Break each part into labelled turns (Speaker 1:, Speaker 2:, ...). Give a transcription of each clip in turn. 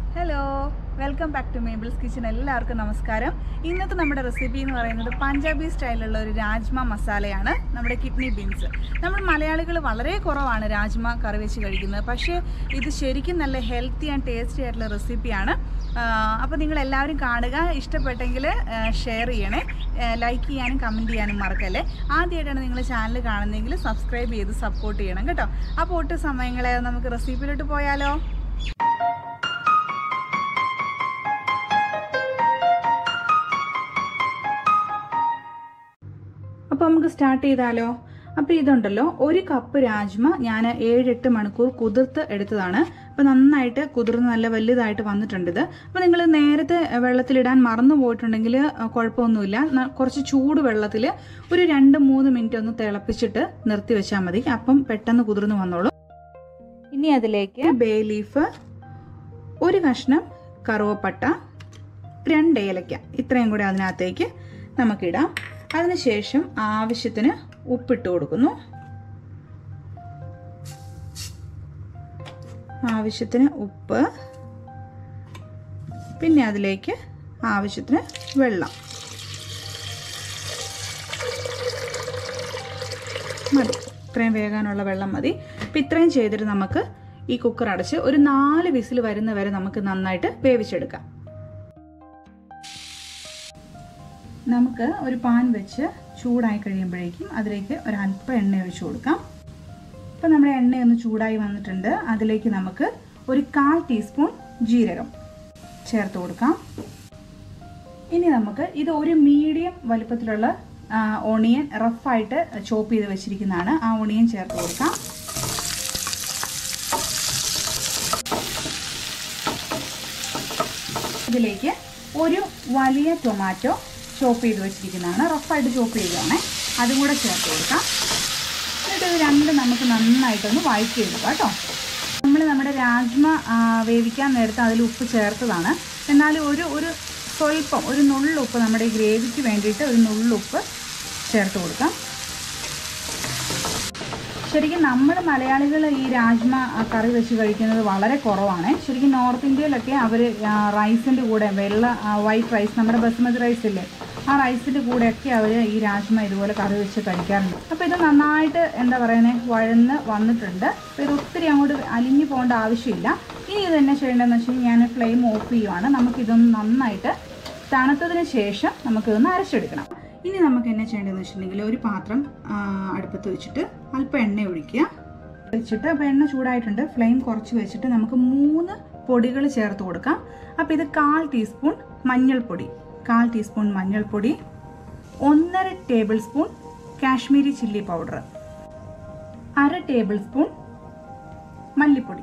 Speaker 1: hello welcome back to Mabel's Kitchen എല്ലാവർക്കും നമസ്കാരം ഇന്നത്തെ നമ്മുടെ റെസിപ്പി എന്ന് പറയുന്നത് പഞ്ചാബി സ്റ്റൈലുള്ള ഒരു രാജ്മ മസാലയാണ് നമ്മുടെ കിഡ്നി ബീൻസ് നമ്മൾ മലയാളികൾ വളരെ കുറവാണ് രാജ്മ കറി വെച്ച് കഴിക്കുന്നത് പക്ഷേ ഇത് ശരിക്കും നല്ല ഹെൽത്തി ആൻഡ് ടേസ്റ്റി ആയിട്ടുള്ള റെസിപ്പിയാണ് അപ്പോൾ നിങ്ങൾ എല്ലാവരും കാണുക ഇഷ്ടപ്പെട്ടെങ്കിൽ ഷെയർ ചെയ്യണേ ലൈക്ക് ചെയ്യാനും കമൻറ്റ് ചെയ്യാനും മറക്കല്ലേ ആദ്യമായിട്ടാണ് നിങ്ങൾ ചാനൽ കാണുന്നതെങ്കിൽ സബ്സ്ക്രൈബ് ചെയ്ത് സപ്പോർട്ട് ചെയ്യണം കേട്ടോ അപ്പോൾ ഒട്ടും സമയങ്ങളെ നമുക്ക് റെസിപ്പിയിലോട്ട് പോയാലോ അപ്പോൾ നമുക്ക് സ്റ്റാർട്ട് ചെയ്താലോ അപ്പോൾ ഇതുണ്ടല്ലോ ഒരു കപ്പ് രാജ്മ ഞാൻ ഏഴെട്ട് മണിക്കൂർ കുതിർത്ത് എടുത്തതാണ് അപ്പോൾ നന്നായിട്ട് കുതിർന്ന് നല്ല വലുതായിട്ട് വന്നിട്ടുണ്ട് ഇത് അപ്പോൾ നിങ്ങൾ നേരത്തെ വെള്ളത്തിലിടാൻ മറന്നു പോയിട്ടുണ്ടെങ്കിൽ കുഴപ്പമൊന്നുമില്ല ന- കുറച്ച് ചൂട് വെള്ളത്തിൽ ഒരു രണ്ട് മൂന്ന് മിനിറ്റ് ഒന്ന് തിളപ്പിച്ചിട്ട് നിർത്തി വെച്ചാൽ മതി അപ്പം പെട്ടെന്ന് കുതിർന്ന് വന്നോളൂ ഇനി അതിലേക്ക് ബേ ലീഫ് ഒരു കഷ്ണം കറുവപ്പട്ട രണ്ട് ഏലക്ക ഇത്രയും കൂടെ അതിനകത്തേക്ക് നമുക്കിടാം അതിനുശേഷം ആവശ്യത്തിന് ഉപ്പിട്ട് കൊടുക്കുന്നു ആവശ്യത്തിന് ഉപ്പ് പിന്നെ അതിലേക്ക് ആവശ്യത്തിന് വെള്ളം മതി ഇത്രയും വേകാനുള്ള വെള്ളം മതി അപ്പം ഇത്രയും ചെയ്തിട്ട് നമുക്ക് ഈ കുക്കർ അടച്ച് ഒരു നാല് വിസിൽ വരുന്ന വരെ നമുക്ക് നന്നായിട്ട് വേവിച്ചെടുക്കാം നമുക്ക് ഒരു പാൻ വെച്ച് ചൂടായി കഴിയുമ്പോഴേക്കും അതിലേക്ക് ഒരു അല്പം എണ്ണ ഒഴിച്ചു കൊടുക്കാം ഇപ്പം നമ്മുടെ എണ്ണ ഒന്ന് ചൂടായി വന്നിട്ടുണ്ട് അതിലേക്ക് നമുക്ക് ഒരു കാൽ ടീസ്പൂൺ ജീരകം ചേർത്ത് കൊടുക്കാം ഇനി നമുക്ക് ഇത് ഒരു മീഡിയം വലുപ്പത്തിലുള്ള ഓണിയൻ റഫായിട്ട് ചോപ്പ് ചെയ്ത് വെച്ചിരിക്കുന്നതാണ് ആ ഓണിയൻ ചേർത്ത് കൊടുക്കാം ഇതിലേക്ക് ഒരു വലിയ ടൊമാറ്റോ ചോപ്പ് ചെയ്ത് വെച്ചിരിക്കുന്നതാണ് റഫായിട്ട് ചോപ്പ് ചെയ്തതാണ് അതും കൂടെ ചേർത്ത് കൊടുക്കാം എന്നിട്ട് ഇത് രണ്ടും നമുക്ക് നന്നായിട്ടൊന്ന് വഴറ്റിയെടുക്കാം കേട്ടോ നമ്മൾ നമ്മുടെ രാജ്മ ആ, വേവിക്കാൻ നേരത്ത് അതിൽ ഉപ്പ് ചേർത്തതാണ് എന്നാൽ ഒരു ഒരു സ്വല്പം ഒരു നുള്ളുപ്പ് നമ്മുടെ ഈ ഗ്രേവിക്ക് വേണ്ടിയിട്ട് ഒരു നുള്ളുപ്പ് ചേർത്ത് കൊടുക്കാം ശരിക്കും നമ്മൾ മലയാളികൾ ഈ രാജ്മ ആ, കറി വെച്ച് കഴിക്കുന്നത് വളരെ കുറവാണ് ശരിക്കും നോർത്ത് ഇന്ത്യയിലൊക്കെ അവർ റൈസിൻ്റെ കൂടെ വെള്ള വൈറ്റ് റൈസ് നമ്മുടെ ബസ്മതി റൈസ് ഇല്ലേ ആ റൈസിൻ്റെ കൂടെയൊക്കെ അവർ ഈ രാജ്മ ഇതുപോലെ കറി വെച്ച് കഴിക്കാറുണ്ട് അപ്പോൾ ഇത് നന്നായിട്ട് എന്താ പറയുന്നത് വഴന്ന് വന്നിട്ടുണ്ട് അപ്പോൾ ഇത് ഒത്തിരി അങ്ങോട്ട് അലിഞ്ഞു പോകേണ്ട ആവശ്യമില്ല ഇനി ഇത് തന്നെ ചെയ്യേണ്ടതെന്ന് വെച്ച് കഴിഞ്ഞാൽ ഞാൻ ഫ്ലെയിം ഓഫ് ചെയ്യുവാണ് നമുക്കിതൊന്ന് നന്നായിട്ട് തണുത്തതിന് ശേഷം നമുക്കിതൊന്ന് അരച്ചെടുക്കണം ഇനി നമുക്ക് എന്നാ ചെയ്യേണ്ടതെന്ന് വെച്ചിട്ടുണ്ടെങ്കിൽ ഒരു പാത്രം ആ, അടുപ്പത്ത് വെച്ചിട്ട് അല്പം എണ്ണ ഒഴിക്കുക വെച്ചിട്ട് അപ്പോൾ എണ്ണ ചൂടായിട്ടുണ്ട് ഫ്ലെയിം കുറച്ച് വെച്ചിട്ട് നമുക്ക് മൂന്ന് പൊടികൾ ചേർത്ത് കൊടുക്കാം അപ്പോൾ ഇത് കാൽ ടീസ്പൂൺ മഞ്ഞൾപ്പൊടി കാൽ ടീസ്പൂൺ മഞ്ഞൾപ്പൊടി ഒന്നര tablespoon Kashmiri chilli powder അര ടേബിൾ സ്പൂൺ മല്ലിപ്പൊടി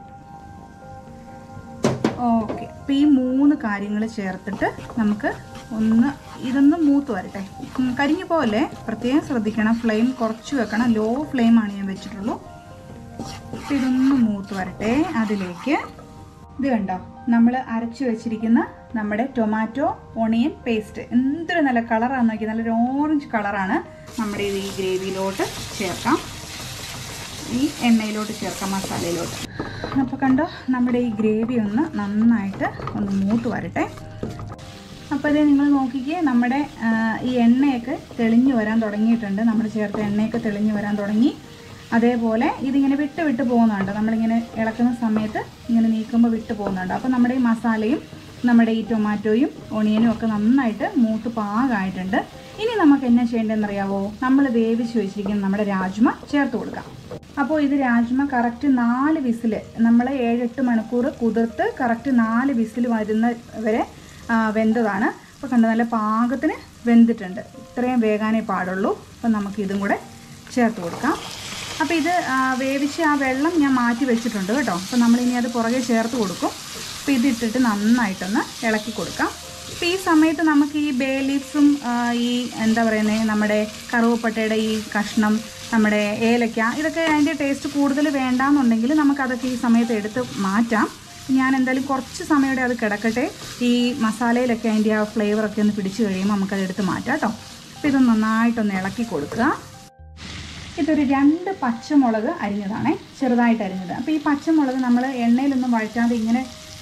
Speaker 1: ഓക്കെ അപ്പം ഈ മൂന്ന് കാര്യങ്ങൾ ചേർത്തിട്ട് നമുക്ക് ഒന്ന് ഇതൊന്ന് മൂത്ത് വരട്ടെ ഉം, കരിഞ്ഞു പോകല്ലേ പ്രത്യേകം ശ്രദ്ധിക്കണം ഫ്ലെയിം കുറച്ച് വെക്കണം ലോ ഫ്ലെയിമാണ് ഞാൻ വെച്ചിട്ടുള്ളൂ അപ്പം ഇതൊന്ന് മൂത്ത് വരട്ടെ അതിലേക്ക് ഇത് കണ്ടോ നമ്മൾ അരച്ചു വെച്ചിരിക്കുന്ന നമ്മുടെ ടൊമാറ്റോ ഓണിയൻ പേസ്റ്റ് എന്തൊരു നല്ല കളറാണെന്ന് നോക്കി നല്ലൊരു ഓറഞ്ച് കളറാണ് നമ്മുടെ ഇത് ഈ ഗ്രേവിയിലോട്ട് ചേർക്കാം ഈ എണ്ണയിലോട്ട് ചേർക്കാം മസാലയിലോട്ട് അപ്പോൾ കണ്ടോ നമ്മുടെ ഈ ഗ്രേവി ഒന്ന് നന്നായിട്ട് ഒന്ന് മൂത്ത് വരട്ടെ അപ്പോൾ ഇത് നിങ്ങൾ നോക്കിക്കേ നമ്മുടെ ആ, ഈ എണ്ണയൊക്കെ തെളിഞ്ഞു വരാൻ തുടങ്ങിയിട്ടുണ്ട് നമ്മൾ ചേർത്ത എണ്ണയൊക്കെ തെളിഞ്ഞു വരാൻ തുടങ്ങി അതേപോലെ ഇതിങ്ങനെ വിട്ട് വിട്ട് പോകുന്നുണ്ട് നമ്മളിങ്ങനെ ഇളക്കുന്ന സമയത്ത് ഇങ്ങനെ നീക്കുമ്പോൾ വിട്ട് പോകുന്നുണ്ട് അപ്പോൾ നമ്മുടെ ഈ മസാലയും നമ്മുടെ ഈ ടൊമാറ്റോയും ഒണിയനും ഒക്കെ നന്നായിട്ട് മൂത്ത് പാകമായിട്ടുണ്ട് ഇനി നമുക്ക് എന്നാ ചെയ്യേണ്ടതെന്ന് അറിയാവോ നമ്മൾ വേവിച്ച് വെച്ചിരിക്കുന്ന നമ്മുടെ രാജ്മ ചേർത്ത് കൊടുക്കാം അപ്പോൾ ഇത് രാജ്മ കറക്റ്റ് നാല് വിസിൽ നമ്മൾ ഏഴെട്ട് മണിക്കൂർ കുതിർത്ത് കറക്റ്റ് നാല് വിസിൽ വരുന്ന വരെ ആ, വെന്തതാണ് അപ്പോൾ കണ്ട നല്ല പാകത്തിന് വെന്തിട്ടുണ്ട് ഇത്രയും വേകാനേ പാടുള്ളൂ അപ്പോൾ നമുക്ക് ഇതും കൂടെ ചേർത്ത് കൊടുക്കാം അപ്പോൾ ഇത് ആ, വേവിച്ച് ആ വെള്ളം ഞാൻ മാറ്റി വെച്ചിട്ടുണ്ട് കേട്ടോ അപ്പോൾ നമ്മളിനി അത് പുറകെ ചേർത്ത് കൊടുക്കും അപ്പോൾ ഇതിട്ടിട്ട് നന്നായിട്ടൊന്ന് ഇളക്കി കൊടുക്കാം അപ്പോൾ ഈ സമയത്ത് നമുക്ക് ഈ ബേ ലീവ്സും ആ, ഈ എന്താ പറയുന്നത് നമ്മുടെ കറുവപ്പട്ടയുടെ ഈ കഷ്ണം നമ്മുടെ ഏലക്ക ഇതൊക്കെ അതിൻ്റെ ടേസ്റ്റ് കൂടുതൽ വേണ്ടാന്നുണ്ടെങ്കിൽ നമുക്കതൊക്കെ ഈ സമയത്ത് എടുത്ത് മാറ്റാം ഞാൻ എന്തായാലും കുറച്ച് സമയം കൂടെ അത് കിടക്കട്ടെ ഈ മസാലയിലൊക്കെ അതിൻ്റെ ആ ഫ്ലേവറൊക്കെ ഒന്ന് പിടിച്ച് കഴിയുമ്പോൾ നമുക്കത് എടുത്ത് മാറ്റാം കേട്ടോ അപ്പോൾ ഇത് നന്നായിട്ടൊന്ന് ഇളക്കി കൊടുക്കുക ഇതൊരു രണ്ട് പച്ചമുളക് അരിഞ്ഞതാണേ ചെറുതായിട്ട് അരിഞ്ഞത് അപ്പോൾ ഈ പച്ചമുളക് നമ്മൾ എണ്ണയിലൊന്നും വഴറ്റാതെ ഇങ്ങനെ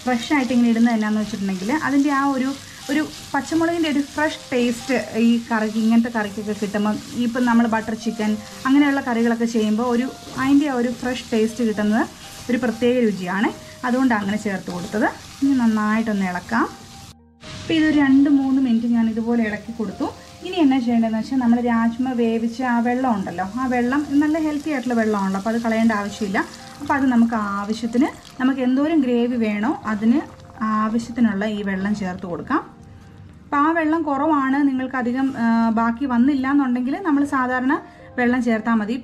Speaker 1: ഫ്രഷ് ആയിട്ട് ഇങ്ങനെ ഇടുന്നത് എന്നാന്ന് വെച്ചിട്ടുണ്ടെങ്കിൽ അതിൻ്റെ ആ ഒരു ഒരു പച്ചമുളകിൻ്റെ ഒരു ഫ്രഷ് ടേസ്റ്റ് ഈ കറിക്ക് ഇങ്ങനത്തെ കറിക്കൊക്കെ കിട്ടുമ്പോൾ ഇപ്പം നമ്മൾ ബട്ടർ ചിക്കൻ അങ്ങനെയുള്ള കറികളൊക്കെ ചെയ്യുമ്പോൾ ഒരു അതിൻ്റെ ആ ഒരു ഫ്രഷ് ടേസ്റ്റ് കിട്ടുന്നത് ഒരു പ്രത്യേക രുചിയാണ് അതുകൊണ്ടാണ് അങ്ങനെ ചേർത്ത് കൊടുത്തത് ഇനി നന്നായിട്ടൊന്ന് ഇളക്കാം അപ്പോൾ ഇതൊരു രണ്ട് മൂന്ന് മിനിറ്റ് ഞാൻ ഇതുപോലെ ഇളക്കി കൊടുത്തു ഇനി എന്നാ ചെയ്യേണ്ടതെന്ന് വെച്ചാൽ നമ്മൾ രാജ്മ വേവിച്ച ആ വെള്ളം ഉണ്ടല്ലോ ആ വെള്ളം നല്ല ഹെൽത്തി ആയിട്ടുള്ള വെള്ളമാണല്ലോ അപ്പോൾ അത് കളയേണ്ട ആവശ്യമില്ല അപ്പോൾ അത് നമുക്ക് ആവശ്യത്തിന് നമുക്ക് എന്തോരം ഗ്രേവി വേണോ അതിന് ആവശ്യത്തിനുള്ള ഈ വെള്ളം ചേർത്ത് കൊടുക്കാം അപ്പോൾ ആ വെള്ളം കുറവാണ് നിങ്ങൾക്ക് അധികം ആ, ബാക്കി വന്നില്ല എന്നുണ്ടെങ്കിൽ നമ്മൾ സാധാരണ വെള്ളം ചേർത്താൽ മതി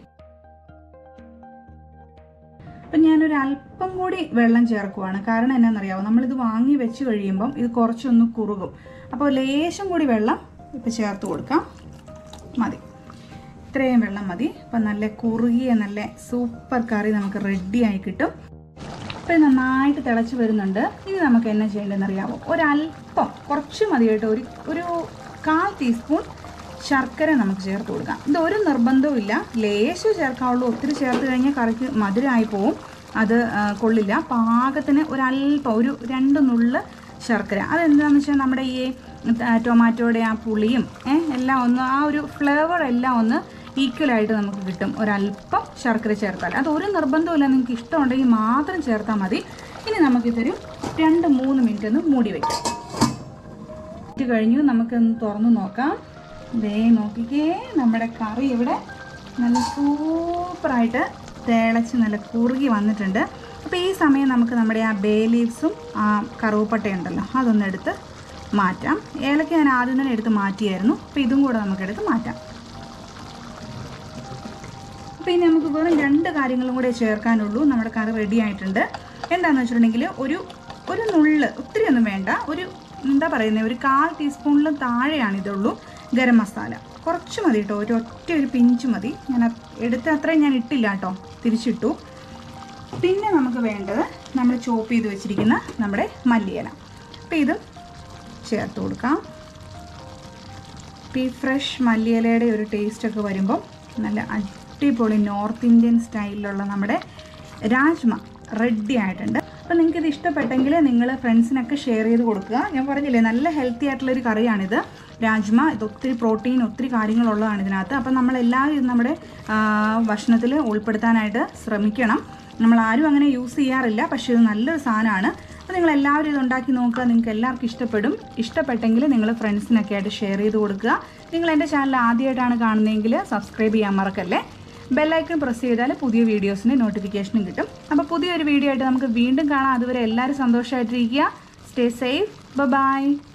Speaker 1: അപ്പം ഞാനൊരു അല്പം കൂടി വെള്ളം ചേർക്കുവാണ് കാരണം എന്നാണെന്നറിയാമോ നമ്മളിത് വാങ്ങി വെച്ച് കഴിയുമ്പം ഇത് കുറച്ചൊന്ന് കുറുകും അപ്പോൾ ലേശം കൂടി വെള്ളം ഇപ്പം ചേർത്ത് കൊടുക്കാം മതി ഇത്രയും വെള്ളം മതി അപ്പം നല്ല കുറുകിയ നല്ല സൂപ്പർ കറി നമുക്ക് റെഡിയായി കിട്ടും അപ്പോൾ ഇത് നന്നായിട്ട് തിളച്ച് വരുന്നുണ്ട് ഇനി നമുക്ക് എന്നാ ചെയ്യേണ്ടതെന്ന് അറിയാമോ ഒരല്പം കുറച്ച് മതി കേട്ടോ ഒരു ഒരു കാൽ ടീസ്പൂൺ ശർക്കര നമുക്ക് ചേർത്ത് കൊടുക്കാം ഇത് ഒരു നിർബന്ധവും ഇല്ല ലേശം ചേർക്കാവുള്ളൂ ഒത്തിരി ചേർത്ത് കഴിഞ്ഞാൽ കറിക്ക് മധുരമായി പോവും അത് ആ, കൊള്ളില്ല പാകത്തിന് ഒരല്പം ഒരു രണ്ട് നുള്ള് ശർക്കര അതെന്താണെന്ന് വെച്ചാൽ നമ്മുടെ ഈ ആ, ടൊമാറ്റോയുടെ ആ പുളിയും ഏ, എല്ലാം ഒന്ന് ആ ഒരു ഫ്ലേവർ എല്ലാം ഒന്ന് ഈക്വലായിട്ട് നമുക്ക് കിട്ടും ഒരല്പം ശർക്കര ചേർത്താൽ അത് ഒരു നിർബന്ധമില്ല നിങ്ങൾക്ക് ഇഷ്ടമുണ്ടെങ്കിൽ മാത്രം ചേർത്താൽ മതി ഇനി നമുക്കിതൊരു രണ്ട് മൂന്ന് മിനിറ്റ് ഒന്ന് മൂടി വയ്ക്കാം ഇത് കഴിഞ്ഞു നമുക്കൊന്ന് തുറന്ന് നോക്കാം ദേ നോക്കിക്കേ നമ്മുടെ കറി ഇവിടെ നല്ല സൂപ്പറായിട്ട് തിളച്ച് നല്ല കുറുകി വന്നിട്ടുണ്ട് അപ്പോൾ ഈ സമയം നമുക്ക് നമ്മുടെ ആ ബേ ലീവ്സും ആ കറുവപ്പട്ടയുണ്ടല്ലോ അതൊന്ന് എടുത്ത് മാറ്റാം ഏലക്ക ഞാൻ ആദ്യം തന്നെ എടുത്ത് മാറ്റിയായിരുന്നു അപ്പോൾ ഇതും കൂടെ നമുക്ക് എടുത്ത് മാറ്റാം അപ്പോൾ ഇനി നമുക്ക് വെറും രണ്ട് കാര്യങ്ങളും കൂടെ ചേർക്കാനുള്ളൂ നമ്മുടെ കറി റെഡി ആയിട്ടുണ്ട് എന്താണെന്ന് വെച്ചിട്ടുണ്ടെങ്കിൽ ഒരു ഒരു നുള്ള് ഒത്തിരി ഒന്നും വേണ്ട ഒരു എന്താ പറയുന്നത് ഒരു കാൽ ടീസ്പൂണിലും താഴെയാണ് ഇതുള്ളൂ ഗരം മസാല കുറച്ച് മതി കേട്ടോ ഒരു ഒറ്റ ഒരു പിഞ്ച് മതി ഞാൻ അത് എടുത്ത അത്രയും ഞാൻ ഇട്ടില്ല കേട്ടോ തിരിച്ചിട്ടു പിന്നെ നമുക്ക് വേണ്ടത് നമ്മൾ ചോപ്പ് ചെയ്ത് വെച്ചിരിക്കുന്ന നമ്മുടെ മല്ലിയില അപ്പോൾ ഇതും ചേർത്ത് കൊടുക്കാം ഈ ഫ്രഷ് മല്ലിയിലയുടെ ഒരു ടേസ്റ്റൊക്കെ വരുമ്പം നല്ല അടിപൊളി നോർത്ത് ഇന്ത്യൻ സ്റ്റൈലിലുള്ള നമ്മുടെ രാജ്മ റെഡി ആയിട്ടുണ്ട് അപ്പോൾ നിങ്ങൾക്ക് ഇത് ഇഷ്ടപ്പെട്ടെങ്കിൽ നിങ്ങൾ ഫ്രണ്ട്സിനൊക്കെ ഷെയർ ചെയ്ത് കൊടുക്കുക ഞാൻ പറഞ്ഞില്ലേ നല്ല ഹെൽത്തി ആയിട്ടുള്ളൊരു കറിയാണിത് രാജ്മ ഇത് ഒത്തിരി പ്രോട്ടീൻ ഒത്തിരി കാര്യങ്ങളുള്ളതാണ് ഇതിനകത്ത് അപ്പം നമ്മളെല്ലാവരും ഇത് നമ്മുടെ ഭക്ഷണത്തിൽ ഉൾപ്പെടുത്താനായിട്ട് ശ്രമിക്കണം നമ്മൾ ആരും അങ്ങനെ യൂസ് ചെയ്യാറില്ല പക്ഷേ ഇത് നല്ലൊരു സാധനമാണ് അപ്പോൾ നിങ്ങൾ എല്ലാവരും ഇത് ഉണ്ടാക്കി നോക്കുക നിങ്ങൾക്ക് എല്ലാവർക്കും ഇഷ്ടപ്പെടും ഇഷ്ടപ്പെട്ടെങ്കിൽ നിങ്ങൾ ഫ്രണ്ട്സിനൊക്കെ ആയിട്ട് ഷെയർ ചെയ്ത് കൊടുക്കുക നിങ്ങൾ എൻ്റെ ചാനൽ ആദ്യമായിട്ടാണ് കാണുന്നതെങ്കിൽ സബ്സ്ക്രൈബ് ചെയ്യാൻ മറക്കല്ലേ ബെല്ലൈക്കൺ പ്രസ് ചെയ്താൽ പുതിയ വീഡിയോസിൻ്റെ നോട്ടിഫിക്കേഷനും കിട്ടും അപ്പോൾ പുതിയൊരു വീഡിയോ ആയിട്ട് നമുക്ക് വീണ്ടും കാണാം അതുവരെ എല്ലാവരും സന്തോഷമായിട്ടിരിക്കുക സ്റ്റേ സേഫ് ബൈ